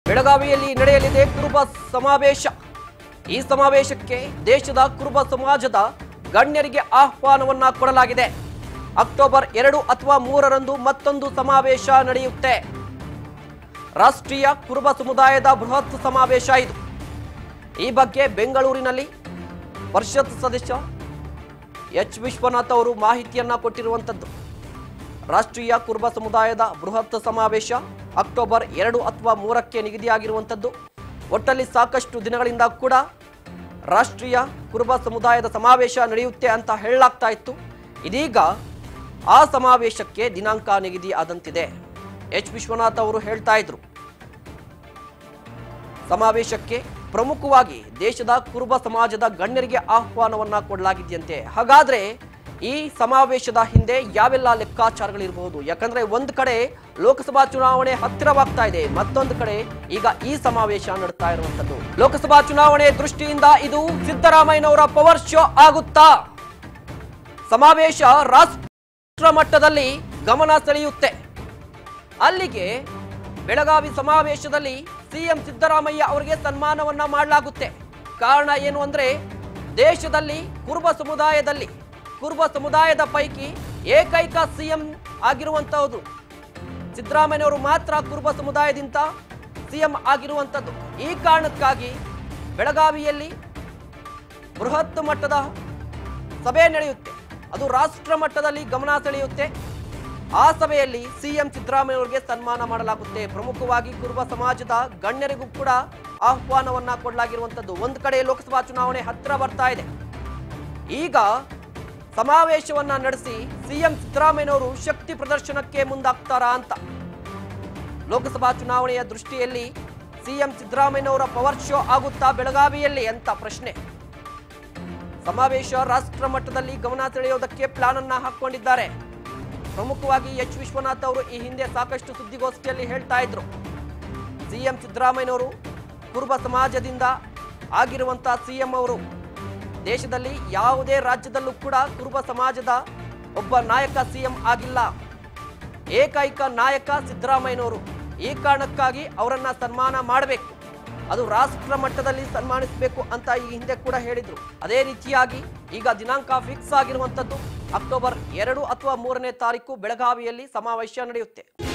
ಬೆಳಗಾವಿಯಲ್ಲಿ ನಡೆಯಲಿದೆ ಕುರುಬ ಸಮಾವೇಶ ಈ ಸಮಾವೇಶಕ್ಕೆ ದೇಶದ ಕುರುಬ ಸಮಾಜದ ಗಣ್ಯರಿಗೆ ಆಹ್ವಾನವನ್ನ ಕೊಡಲಾಗಿದೆ ಅಕ್ಟೋಬರ್ ಎರಡು ಅಥವಾ ಮೂರರಂದು ಮತ್ತೊಂದು ಸಮಾವೇಶ ನಡೆಯುತ್ತೆ ರಾಷ್ಟ್ರೀಯ ಕುರುಬ ಸಮುದಾಯದ ಬೃಹತ್ ಸಮಾವೇಶ ಇದು ಈ ಬಗ್ಗೆ ಬೆಂಗಳೂರಿನಲ್ಲಿ ಪರಿಷತ್ ಸದಸ್ಯ ಎಚ್ ವಿಶ್ವನಾಥ್ ಅವರು ಮಾಹಿತಿಯನ್ನ ಕೊಟ್ಟಿರುವಂಥದ್ದು ರಾಷ್ಟ್ರೀಯ ಕುರುಬ ಸಮುದಾಯದ ಬೃಹತ್ ಸಮಾವೇಶ ಅಕ್ಟೋಬರ್ ಎರಡು ಅಥವಾ ಮೂರಕ್ಕೆ ನಿಗದಿಯಾಗಿರುವಂಥದ್ದು ಒಟ್ಟಲ್ಲಿ ಸಾಕಷ್ಟು ದಿನಗಳಿಂದ ಕೂಡ ರಾಷ್ಟ್ರೀಯ ಕುರುಬ ಸಮುದಾಯದ ಸಮಾವೇಶ ನಡೆಯುತ್ತೆ ಅಂತ ಹೇಳಲಾಗ್ತಾ ಇತ್ತು ಇದೀಗ ಆ ಸಮಾವೇಶಕ್ಕೆ ದಿನಾಂಕ ನಿಗದಿ ಆದಂತಿದೆ ಎಚ್ ವಿಶ್ವನಾಥ್ ಅವರು ಹೇಳ್ತಾ ಇದ್ರು ಸಮಾವೇಶಕ್ಕೆ ಪ್ರಮುಖವಾಗಿ ದೇಶದ ಕುರುಬ ಸಮಾಜದ ಗಣ್ಯರಿಗೆ ಆಹ್ವಾನವನ್ನ ಕೊಡಲಾಗಿದೆಯಂತೆ ಹಾಗಾದ್ರೆ ಈ ಸಮಾವೇಶದ ಹಿಂದೆ ಯಾವೆಲ್ಲ ಲೆಕ್ಕಾಚಾರಗಳಿರಬಹುದು ಯಾಕಂದ್ರೆ ಒಂದು ಕಡೆ ಲೋಕಸಭಾ ಚುನಾವಣೆ ಹತ್ತಿರವಾಗ್ತಾ ಇದೆ ಮತ್ತೊಂದು ಕಡೆ ಈಗ ಈ ಸಮಾವೇಶ ನಡೆತಾ ಇರುವಂತದ್ದು ಲೋಕಸಭಾ ಚುನಾವಣೆ ದೃಷ್ಟಿಯಿಂದ ಇದು ಸಿದ್ದರಾಮಯ್ಯನವರ ಪವರ್ ಶೋ ಆಗುತ್ತಾ ಸಮಾವೇಶ ರಾಷ್ಟ್ರ ಮಟ್ಟದಲ್ಲಿ ಗಮನ ಸೆಳೆಯುತ್ತೆ ಅಲ್ಲಿಗೆ ಬೆಳಗಾವಿ ಸಮಾವೇಶದಲ್ಲಿ ಸಿಎಂ ಸಿದ್ದರಾಮಯ್ಯ ಅವರಿಗೆ ಸನ್ಮಾನವನ್ನ ಮಾಡಲಾಗುತ್ತೆ ಕಾರಣ ಏನು ಅಂದ್ರೆ ದೇಶದಲ್ಲಿ ಕುರುಬ ಸಮುದಾಯದಲ್ಲಿ ಕುರುಬ ಸಮುದಾಯದ ಪೈಕಿ ಏಕೈಕ ಸಿಎಂ ಆಗಿರುವಂತಹದ್ದು ಸಿದ್ದರಾಮಯ್ಯನವರು ಮಾತ್ರ ಕುರುಬ ಸಮುದಾಯದಿಂದ ಸಿಎಂ ಆಗಿರುವಂಥದ್ದು ಈ ಕಾರಣಕ್ಕಾಗಿ ಬೆಳಗಾವಿಯಲ್ಲಿ ಬೃಹತ್ ಮಟ್ಟದ ಸಭೆ ನಡೆಯುತ್ತೆ ಅದು ರಾಷ್ಟ್ರ ಮಟ್ಟದಲ್ಲಿ ಗಮನ ಸೆಳೆಯುತ್ತೆ ಆ ಸಭೆಯಲ್ಲಿ ಸಿಎಂ ಸಿದ್ದರಾಮಯ್ಯ ಅವರಿಗೆ ಸನ್ಮಾನ ಮಾಡಲಾಗುತ್ತೆ ಪ್ರಮುಖವಾಗಿ ಕುರುಬ ಸಮಾಜದ ಗಣ್ಯರಿಗೂ ಕೂಡ ಆಹ್ವಾನವನ್ನ ಕೊಡಲಾಗಿರುವಂತದ್ದು ಒಂದು ಕಡೆ ಲೋಕಸಭಾ ಚುನಾವಣೆ ಹತ್ತಿರ ಬರ್ತಾ ಇದೆ ಈಗ ಸಮಾವೇಶವನ್ನ ನಡೆಸಿ ಸಿಎಂ ಸಿದ್ದರಾಮಯ್ಯನವರು ಶಕ್ತಿ ಪ್ರದರ್ಶನಕ್ಕೆ ಮುಂದಾಗ್ತಾರಾ ಅಂತ ಲೋಕಸಭಾ ಚುನಾವಣೆಯ ದೃಷ್ಟಿಯಲ್ಲಿ ಸಿಎಂ ಸಿದ್ದರಾಮಯ್ಯನವರ ಪವರ್ ಶೋ ಆಗುತ್ತಾ ಬೆಳಗಾವಿಯಲ್ಲಿ ಅಂತ ಪ್ರಶ್ನೆ ಸಮಾವೇಶ ರಾಷ್ಟ್ರ ಮಟ್ಟದಲ್ಲಿ ಗಮನ ಸೆಳೆಯೋದಕ್ಕೆ ಪ್ಲಾನ್ ಅನ್ನ ಹಾಕೊಂಡಿದ್ದಾರೆ ಪ್ರಮುಖವಾಗಿ ಎಚ್ ವಿಶ್ವನಾಥ್ ಅವರು ಈ ಹಿಂದೆ ಸಾಕಷ್ಟು ಸುದ್ದಿಗೋಷ್ಠಿಯಲ್ಲಿ ಹೇಳ್ತಾ ಇದ್ರು ಸಿಎಂ ಸಿದ್ದರಾಮಯ್ಯನವರು ಕುರುಬ ಸಮಾಜದಿಂದ ಆಗಿರುವಂತ ಸಿಎಂ ಅವರು ದೇಶದಲ್ಲಿ ಯಾವುದೇ ರಾಜ್ಯದಲ್ಲೂ ಕೂಡ ಕುರುಬ ಸಮಾಜದ ಒಬ್ಬ ನಾಯಕ ಸಿಎಂ ಆಗಿಲ್ಲ ಏಕೈಕ ನಾಯಕ ಸಿದ್ದರಾಮಯ್ಯನವರು ಈ ಕಾರಣಕ್ಕಾಗಿ ಅವರನ್ನ ಸನ್ಮಾನ ಮಾಡಬೇಕು ಅದು ರಾಷ್ಟ್ರ ಮಟ್ಟದಲ್ಲಿ ಸನ್ಮಾನಿಸಬೇಕು ಅಂತ ಈ ಹಿಂದೆ ಕೂಡ ಹೇಳಿದ್ರು ಅದೇ ರೀತಿಯಾಗಿ ಈಗ ದಿನಾಂಕ ಫಿಕ್ಸ್ ಆಗಿರುವಂತದ್ದು ಅಕ್ಟೋಬರ್ ಎರಡು ಅಥವಾ ಮೂರನೇ ತಾರೀಕು ಬೆಳಗಾವಿಯಲ್ಲಿ ಸಮಾವೇಶ ನಡೆಯುತ್ತೆ